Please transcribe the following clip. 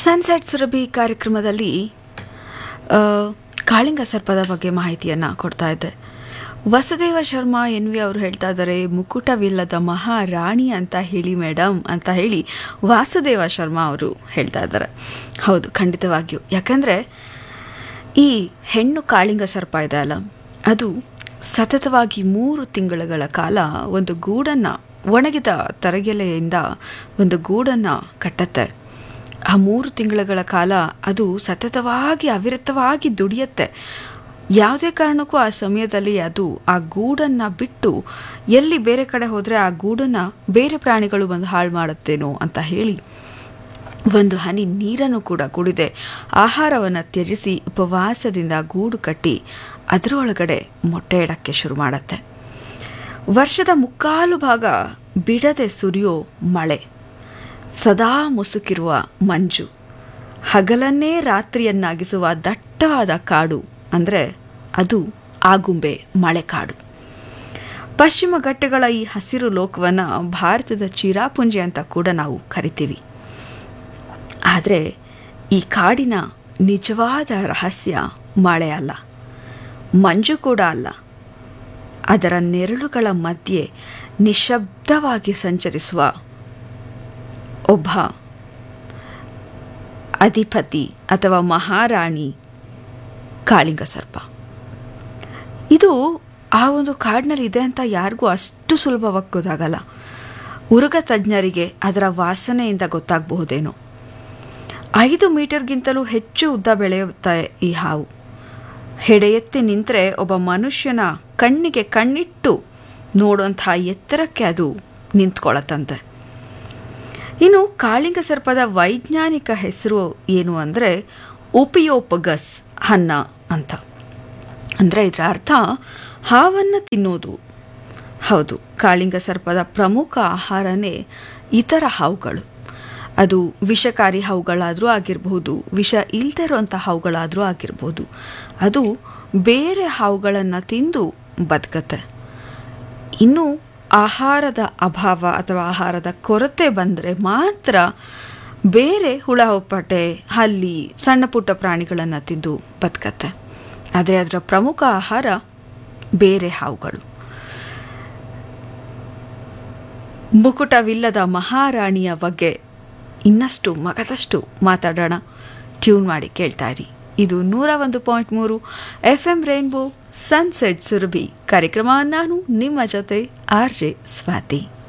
sunset Surabhi ಕಾರ್ಯಕ್ರಮದಲ್ಲಿ ಆ, ಕಾಳಿಂಗ ಸರ್ಪದ ಬಗ್ಗೆ ಮಾಹಿತಿಯನ್ನು ಕೊಡ್ತಾ ಇದ್ದೆ ವಸುದೇವ ಶರ್ಮಾ ಎನ್ ವಿ ಅವರು ಹೇಳ್ತಾ ಇದ್ದಾರೆ ಮುಕುಟವಿಲ್ಲದ ಮಹಾರಾಣಿ ಅಂತ ಹೇಳಿ ಮೇಡಮ್ ಅಂತ ಹೇಳಿ ವಾಸುದೇವ ಶರ್ಮಾ ಅವರು ಹೇಳ್ತಾ ಇದ್ದಾರೆ ಹೌದು ಖಂಡಿತವಾಗಿಯೂ ಯಾಕಂದರೆ ಈ ಹೆಣ್ಣು ಕಾಳಿಂಗ ಸರ್ಪ ಇದೆ ಅಲ್ಲ ಅದು ಸತತವಾಗಿ ಮೂರು ತಿಂಗಳುಗಳ ಕಾಲ ಒಂದು ಗೂಡನ್ನು ಒಣಗಿದ ತರಗೆಲೆಯಿಂದ ಒಂದು ಗೂಡನ್ನು ಕಟ್ಟತ್ತೆ ಆ ಮೂರು ತಿಂಗಳುಗಳ ಕಾಲ ಅದು ಸತತವಾಗಿ ಅವಿರತವಾಗಿ ದುಡಿಯುತ್ತೆ ಯಾವುದೇ ಕಾರಣಕ್ಕೂ ಆ ಸಮಯದಲ್ಲಿ ಅದು ಆ ಗೂಡನ್ನು ಬಿಟ್ಟು ಎಲ್ಲಿ ಬೇರೆ ಕಡೆ ಹೋದರೆ ಆ ಗೂಡನ್ನು ಬೇರೆ ಪ್ರಾಣಿಗಳು ಬಂದು ಹಾಳು ಮಾಡುತ್ತೇನೋ ಅಂತ ಹೇಳಿ ಒಂದು ಹನಿ ನೀರನ್ನು ಕೂಡ ಕುಡಿದೆ ಆಹಾರವನ್ನು ತ್ಯಜಿಸಿ ಉಪವಾಸದಿಂದ ಗೂಡು ಕಟ್ಟಿ ಅದರೊಳಗಡೆ ಮೊಟ್ಟೆ ಇಡಕ್ಕೆ ಶುರು ಮಾಡುತ್ತೆ ವರ್ಷದ ಮುಕ್ಕಾಲು ಭಾಗ ಬಿಡದೆ ಸುರಿಯೋ ಮಳೆ ಸದಾ ಮುಸುಕಿರುವ ಮಂಜು ಹಗಲನ್ನೇ ರಾತ್ರಿಯನ್ನಾಗಿಸುವ ದಟ್ಟವಾದ ಕಾಡು ಅಂದರೆ ಅದು ಆಗುಂಬೆ ಮಳೆಕಾಡು ಪಶ್ಚಿಮ ಘಟ್ಟಗಳ ಈ ಹಸಿರು ಲೋಕವನ್ನು ಭಾರತದ ಚಿರಾಪುಂಜಿ ಅಂತ ಕೂಡ ನಾವು ಕರಿತೀವಿ ಆದರೆ ಈ ಕಾಡಿನ ನಿಜವಾದ ರಹಸ್ಯ ಮಳೆ ಅಲ್ಲ ಮಂಜು ಕೂಡ ಅಲ್ಲ ಅದರ ನೆರಳುಗಳ ಮಧ್ಯೆ ನಿಶಬ್ದವಾಗಿ ಸಂಚರಿಸುವ ಒಬ್ಬ ಅಧಿಪತಿ ಅಥವಾ ಮಹಾರಾಣಿ ಕಾಳಿಂಗ ಸರ್ಪ ಇದು ಆ ಒಂದು ಕಾಡಿನಲ್ಲಿ ಇದೆ ಅಂತ ಯಾರಿಗೂ ಅಷ್ಟು ಸುಲಭವಾಗಿ ಗೊತ್ತಾಗಲ್ಲ ಉರುಗ ತಜ್ಞರಿಗೆ ಅದರ ವಾಸನೆಯಿಂದ ಗೊತ್ತಾಗಬಹುದೇನೋ ಐದು ಮೀಟರ್ಗಿಂತಲೂ ಹೆಚ್ಚು ಉದ್ದ ಬೆಳೆಯುತ್ತೆ ಈ ಹಾವು ಹೆಡೆ ಎತ್ತಿ ನಿಂತರೆ ಒಬ್ಬ ಮನುಷ್ಯನ ಕಣ್ಣಿಗೆ ಕಣ್ಣಿಟ್ಟು ನೋಡುವಂಥ ಎತ್ತರಕ್ಕೆ ಅದು ನಿಂತ್ಕೊಳ್ಳತ್ತಂತೆ ಇನ್ನು ಕಾಳಿಂಗ ಸರ್ಪದ ವೈಜ್ಞಾನಿಕ ಹೆಸರು ಏನು ಅಂದರೆ ಓಪಿಯೋಪಗಸ್ ಹನ್ನ ಅಂತ ಅಂದರೆ ಇದರ ಅರ್ಥ ಹಾವನ್ನು ತಿನ್ನೋದು ಹೌದು ಕಾಳಿಂಗ ಸರ್ಪದ ಪ್ರಮುಖ ಆಹಾರನೇ ಇತರ ಹಾವುಗಳು ಅದು ವಿಷಕಾರಿ ಹಾವುಗಳಾದರೂ ಆಗಿರಬಹುದು ವಿಷ ಇಲ್ಲದೆ ಇರುವಂಥ ಹಾವುಗಳಾದರೂ ಆಗಿರ್ಬೋದು ಅದು ಬೇರೆ ಹಾವುಗಳನ್ನು ತಿಂದು ಬದುಕತ್ತೆ ಇನ್ನು ಆಹಾರದ ಅಭಾವ ಅಥವಾ ಆಹಾರದ ಕೊರತೆ ಬಂದರೆ ಮಾತ್ರ ಬೇರೆ ಹುಳ ಹುಪ್ಪಟೆ ಹಲ್ಲಿ ಸಣ್ಣ ಪುಟ್ಟ ಪ್ರಾಣಿಗಳನ್ನು ತಿಂದು ಬದುಕತ್ತೆ ಆದರೆ ಅದರ ಪ್ರಮುಖ ಆಹಾರ ಬೇರೆ ಹಾವುಗಳು ಮುಕುಟವಿಲ್ಲದ ಮಹಾರಾಣಿಯ ಬಗ್ಗೆ ಇನ್ನಷ್ಟು ಮಗದಷ್ಟು ಮಾತಾಡೋಣ ಟ್ಯೂನ್ ಮಾಡಿ ಕೇಳ್ತಾ ಇರಿ ಇದು ನೂರ ಒಂದು ಪಾಯಿಂಟ್ ಮೂರು F M rainbow sunset Surabhi ಕಾರ್ಯಕ್ರಮ ನಾನು ನಿಮ್ಮ ಜೊತೆ ಆರ್ ಜೆ ಸ್ವಾತಿ